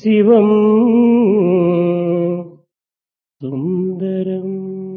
శివం సుందరం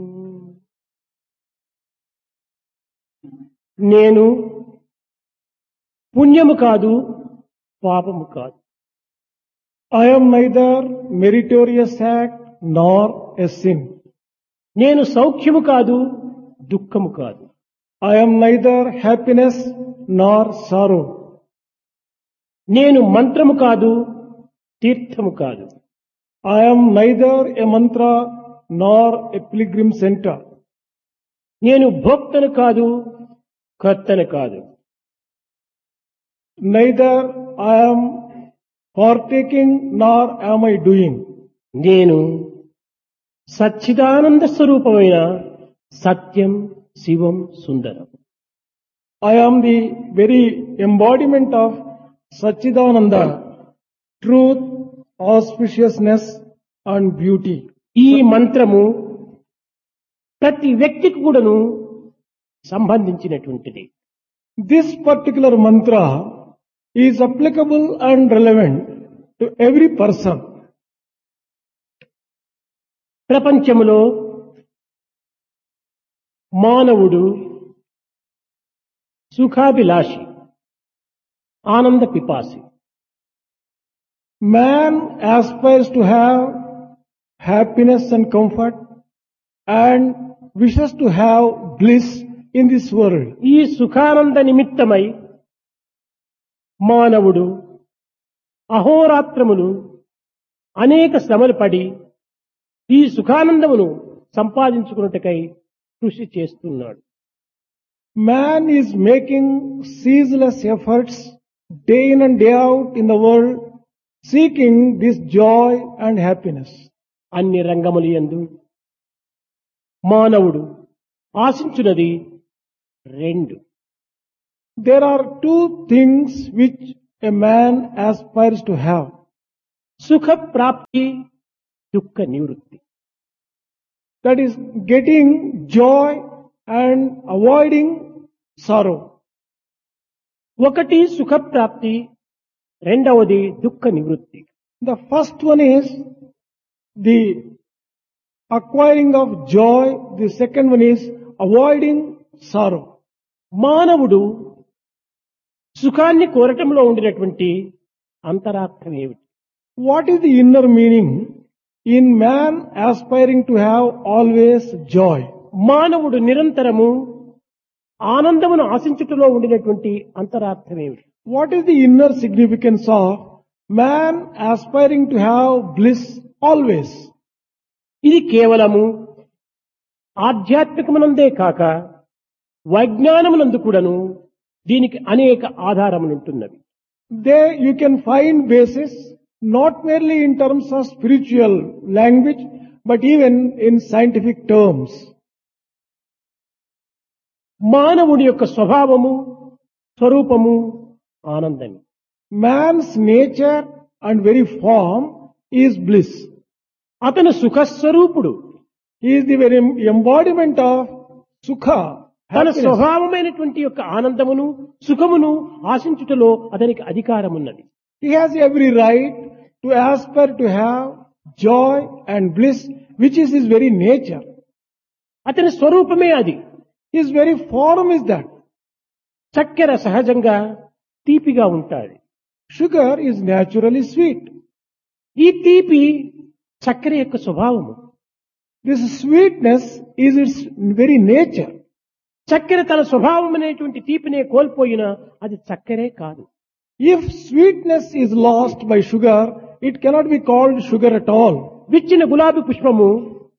నేను పుణ్యము కాదు పాపము కాదు I am neither meritorious act nor a sin. నేను సౌఖ్యము కాదు దుఃఖము కాదు I am neither happiness nor sorrow. నేను మంత్రము కాదు తీర్థము కాదు I am neither a mantra nor a pilgrim center. నేను భోక్తను కాదు కర్తను కాదు Neither I am partaking nor am I doing. నేను సచ్చిదానంద స్వరూపమైన సత్యం శివం సుందరం I am the very embodiment of Sachidananda, truth, auspiciousness and beauty. ఈ మంత్రము ప్రతి వ్యక్తికి కూడాను సంబంధించినటువంటిది This particular mantra is applicable and relevant to every person. ప్రపంచములో మానవుడు సుఖాభిలాషి ఆనంద పిపాసి Man aspires to have happiness and comfort and wishes to have bliss in this world. ఈ సుఖానంద నిమిత్తమై మానవుడు అహోరాత్రములు అనేక శ్రమలు పడి ఈ సుఖానందమును సంపాదించుకున్నట్టుకై కృషి చేస్తున్నాడు Man is making ceaseless efforts day in and day out in the world seeking this joy and happiness. అన్ని రంగములు యందు మానవుడు ఆశించున్నది రెండు There are two things which a man aspires to have. సుఖ ప్రాప్తి దుఃఖ నివృత్తి That is getting joy and avoiding sorrow. ఒకటి సుఖ ప్రాప్తి రెండవది దుఃఖ నివృత్తి The first one is the acquiring of joy. The second one is avoiding sorrow. మానవుడు సుఖాన్ని కోరటంలో ఉండినటువంటి అంతరార్థం ఏమిటి What is the inner meaning in man aspiring to have always joy? మానవుడు నిరంతరము ఆనందమును ఆశించుటలో ఉండినటువంటి అంతరార్థం ఏమిటి What is the inner significance of man aspiring to have bliss always? ఇది కేవలము ఆధ్యాత్మికమునందే కాక వైజ్ఞానమునందు కూడాను దీనికి అనేక ఆధారములుంటున్నవి There you can find basis not merely in terms of spiritual language, but even in scientific terms. మానవుడి యొక్క స్వభావము స్వరూపము ఆనందమే Man's nature and very form is bliss. అతను సుఖస్వరూపుడు He is the very embodiment of sukha. తన happiness. స్వభావమైనటువంటి యొక్క ఆనందమును సుఖమును ఆశించుటలో అతనికి అధికారం ఉన్నది He has every right to aspire to have joy and bliss, which is his very nature. అతని స్వరూపమే అది His very form is that. చక్కెర సహజంగా తీపిగా ఉంటాది Sugar is naturally sweet. ఈ తీపి చక్కెర యొక్క స్వభావము This sweetness is its very nature. చక్కెర తన స్వభావం అనేటువంటి తీపినే కోల్పోయినా అది చక్కెరే కాదు If sweetness is lost by sugar, it cannot be called sugar at all. విచ్చిన గులాబీ పుష్పము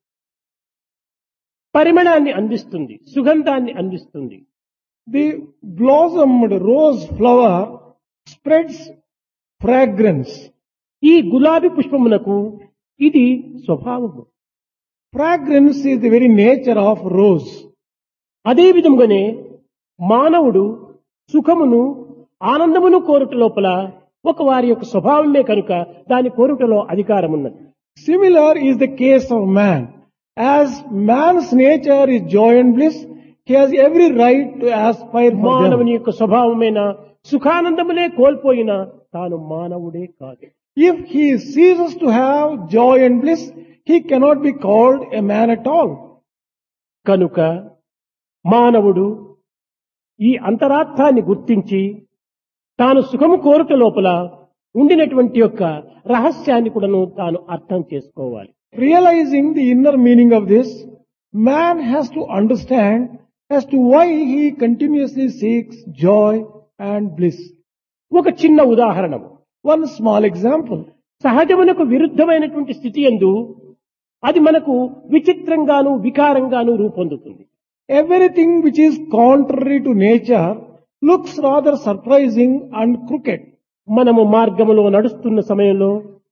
పరిమళాన్ని అందిస్తుంది సుగంధాన్ని అందిస్తుంది The blossomed rose flower spreads fragrance. ఈ గులాబీ పుష్పమునకు ఇది స్వభావము Fragrance is the very nature of rose. అదే విధముగానే మానవుడు సుఖమును ఆనందమును కోరుట లోపల ఒక వారి యొక్క స్వభావమే కనుక దాని కోరుటలో అధికారం ఉన్నది Similar is the case of man. As man's nature is joy and bliss, he has every right to aspire for them. మానవుని యొక్క స్వభావమైన సుఖానందమునే కోల్పోయిన తాను మానవుడే కాదు If he ceases to have joy and bliss, he cannot be called a man at all. కనుక మానవుడు ఈ అంతరార్థాన్ని గుర్తించి తాను సుఖము కోరుట లోపల ఉండినటువంటి యొక్క రహస్యాన్ని కూడాను తాను అర్థం చేసుకోవాలి Realizing the inner meaning of this, man has to understand as to why he continuously seeks joy and bliss. ఒక చిన్న ఉదాహరణము One small example. సహజమునకు విరుద్ధమైనటువంటి స్థితి ఎందు అది మనకు విచిత్రంగాను వికారంగాను రూపొందుతుంది Everything which is contrary to nature looks rather surprising and crooked. మనము మార్గములో నడుస్తున్న సమయంలో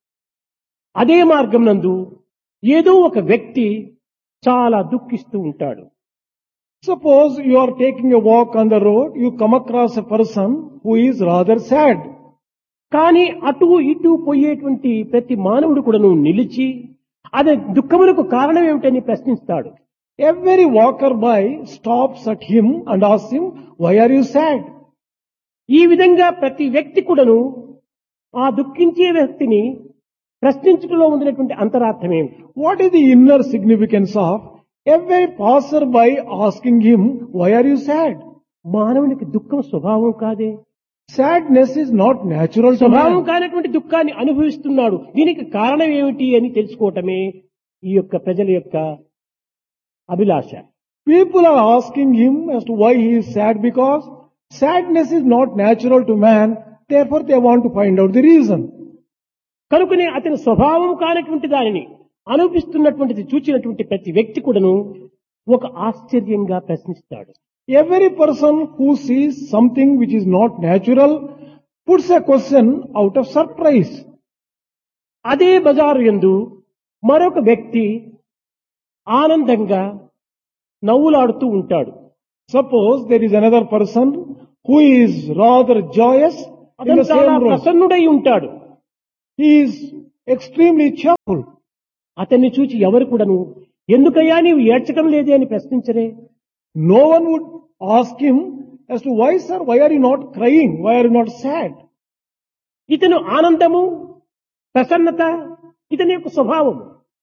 అదే మార్గం నందు ఏదో ఒక వ్యక్తి చాలా దుఃఖిస్తూ ఉంటాడు Suppose you are taking a walk on the road, you come across a person who is rather sad. కానీ అటు ఇటు పోయేటువంటి ప్రతి మానవుడు కూడాను నిలిచి అదే దుఃఖమునకు కారణం ఏమిటని ప్రశ్నిస్తాడు Every walker by stops at him and asks him, why are you sad? ఈ విధంగా ప్రతి వ్యక్తి కూడాను ఆ దుఃఖించే వ్యక్తిని ప్రశ్నించడంలో ఉండినటువంటి అంతరార్థం ఏమిటి What is the inner significance of every passerby asking him, why are you sad? మానవునికి దుఃఖం స్వభావం కాదే Sadness is not natural to స్వభావం man. కానటువంటి దుఃఖాన్ని అనుభవిస్తున్నాడు దీనికి కారణం ఏమిటి అని తెలుసుకోవటమే ఈ యొక్క ప్రజల యొక్క అభిలాష People are asking him as to why he is sad because sadness is not natural to man. Therefore they want to find out the reason. కనుకనే అతని స్వభావం కానటువంటి దానిని అనుభవిస్తున్నటువంటిది చూచినటువంటి ప్రతి వ్యక్తి కూడాను ఒక ఆశ్చర్యంగా ప్రశ్నిస్తాడు Every person who sees something which is not natural puts a question out of surprise. అదే బజారు యందు మరొక వ్యక్తి ఆనందంగా నవ్వులాడుతూ ఉంటాడు Suppose there is another person who is rather joyous in అతను the చాలా same road. ప్రసన్నుడై ఉంటాడు He is extremely cheerful. అతన్ని చూచి ఎవరు కూడాను ఎందుకయ్యా నీవు ఏడ్చడం లేదే అని ప్రశ్నించరే No one would ask him as to why sir, why are you not crying? Why are you not sad? ఇతను ఆనందము ప్రసన్నత ఇతని యొక్క స్వభావము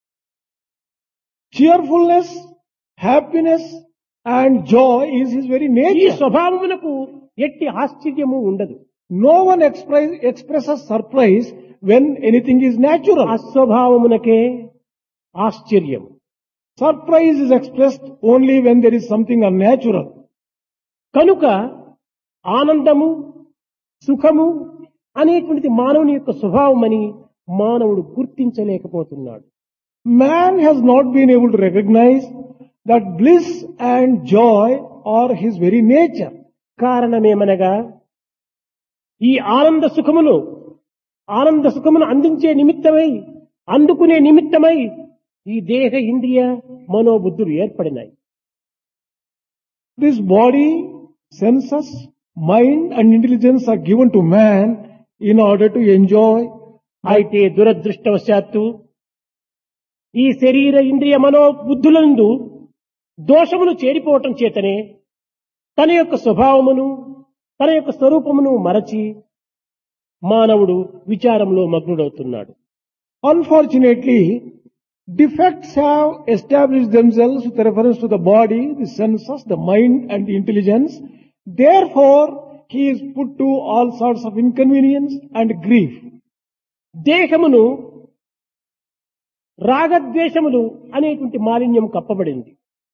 Cheerfulness, happiness and joy is his very ఈ nature. స్వభావమునకు ఎట్టి ఆశ్చర్యము ఉండదు No one express, expresses surprise when anything is natural. అస్వభావమునకే ఆశ్చర్యం Surprise is expressed only when there is something unnatural. కనుక ఆనందము సుఖము అనేటువంటిది మానవుని యొక్క స్వభావమని మానవుడు గుర్తించలేకపోతున్నాడు Man has not been able to recognize that bliss and joy are his very nature. కారణమేమనగా ఈ ఆనంద సుఖమును ఆనంద సుఖమును అందించే నిమిత్తమై అందుకునే నిమిత్తమై ఈ దేహ ఇంద్రియ మనోబుద్ధులు ఏర్పడినాయి This body, senses, mind and intelligence are given to man in order to enjoy. అయితే దురదృష్టవశాత్తు ఈ శరీర ఇంద్రియ మనోబుద్ధులందు దోషములు చేరిపోవటం చేతనే తన యొక్క స్వభావమును తన యొక్క స్వరూపమును మరచి మానవుడు విచారంలో మగ్నుడవుతున్నాడు Unfortunately, defects have established themselves with reference to the body, the senses, the mind and the intelligence. Therefore, he is put to all sorts of inconvenience and grief. దేహమును రాగద్వేషములు అనేటువంటి మాలిన్యం కప్పబడింది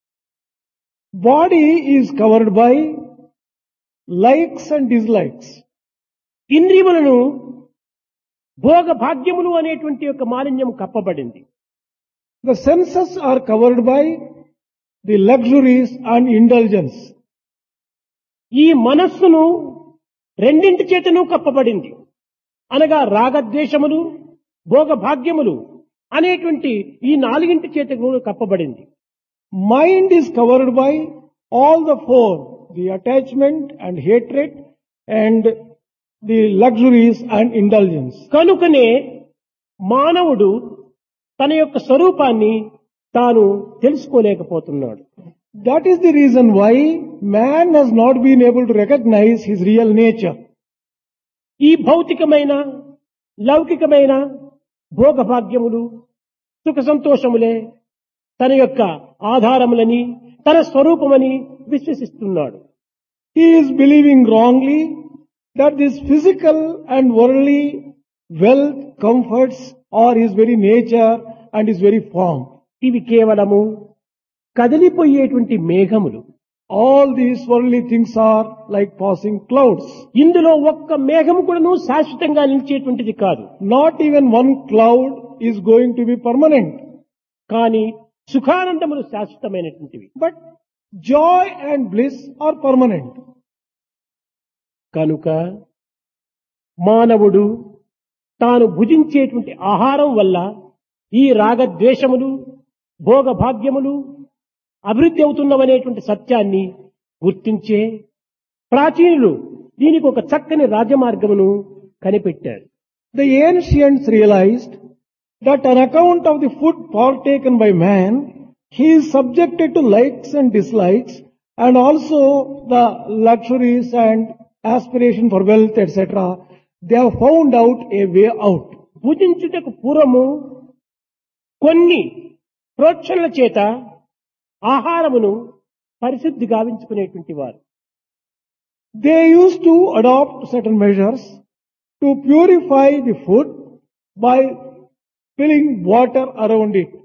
Body is covered by likes and dislikes. ఇంద్రియములను భోగ భాగ్యములు అనేటువంటి యొక్క మాలిన్యం కప్పబడింది The senses are covered by the luxuries and indulgence. ఈ మనస్సును రెండింటి చేతను కప్పబడింది అనగా రాగద్వేషములు భోగ భాగ్యములు అనేటువంటి ఈ నాలుగింటి చేత కూడా కప్పబడింది Mind is covered by all the four, the attachment and hatred and the luxuries and indulgence. కనుకనే మానవుడు తన యొక్క స్వరూపాన్ని తాను తెలుసుకోలేకపోతున్నాడు That is the reason why man has not been able to recognize his real nature. ఈ భౌతికమైన లౌకికమైన భోగభాగ్యములు సుఖ సంతోషములే తన యొక్క ఆధారములని తన స్వరూపమని విశ్వసిస్తున్నాడు He is believing wrongly that this physical and worldly wealth, comforts are his very nature and his very form. ఇవి కేవలము కదిలిపోయేటువంటి మేఘములు All these worldly things are like passing clouds. ఇందులో ఒక్క మేఘము కూడాను శాశ్వతంగా నిలిచేటువంటిది కాదు Not even one cloud is going to be permanent. కానీ సుఖానందములు శాశ్వతమైనటువంటివి But joy and bliss are permanent. కనుక మానవుడు తాను భుజించేటువంటి ఆహారం వల్ల ఈ రాగద్వేషములు భోగభాగ్యములు అభివృద్ధి అవుతున్నవనేటువంటి సత్యాన్ని గుర్తించే ప్రాచీనులు దీనికి ఒక చక్కని రాజమార్గమును కనిపెట్టారు The ancients realized that on account of the food partaken by man, he is subjected to likes and dislikes and also the luxuries and aspiration for wealth, etc. They have found out a way out. భుజించుటకు పూర్వము కొన్ని ప్రోక్షణల చేత ఆహారమును పరిశుద్ధి గావించుకునేటువంటి వారు They used to adopt certain measures to purify the food by spilling water around it.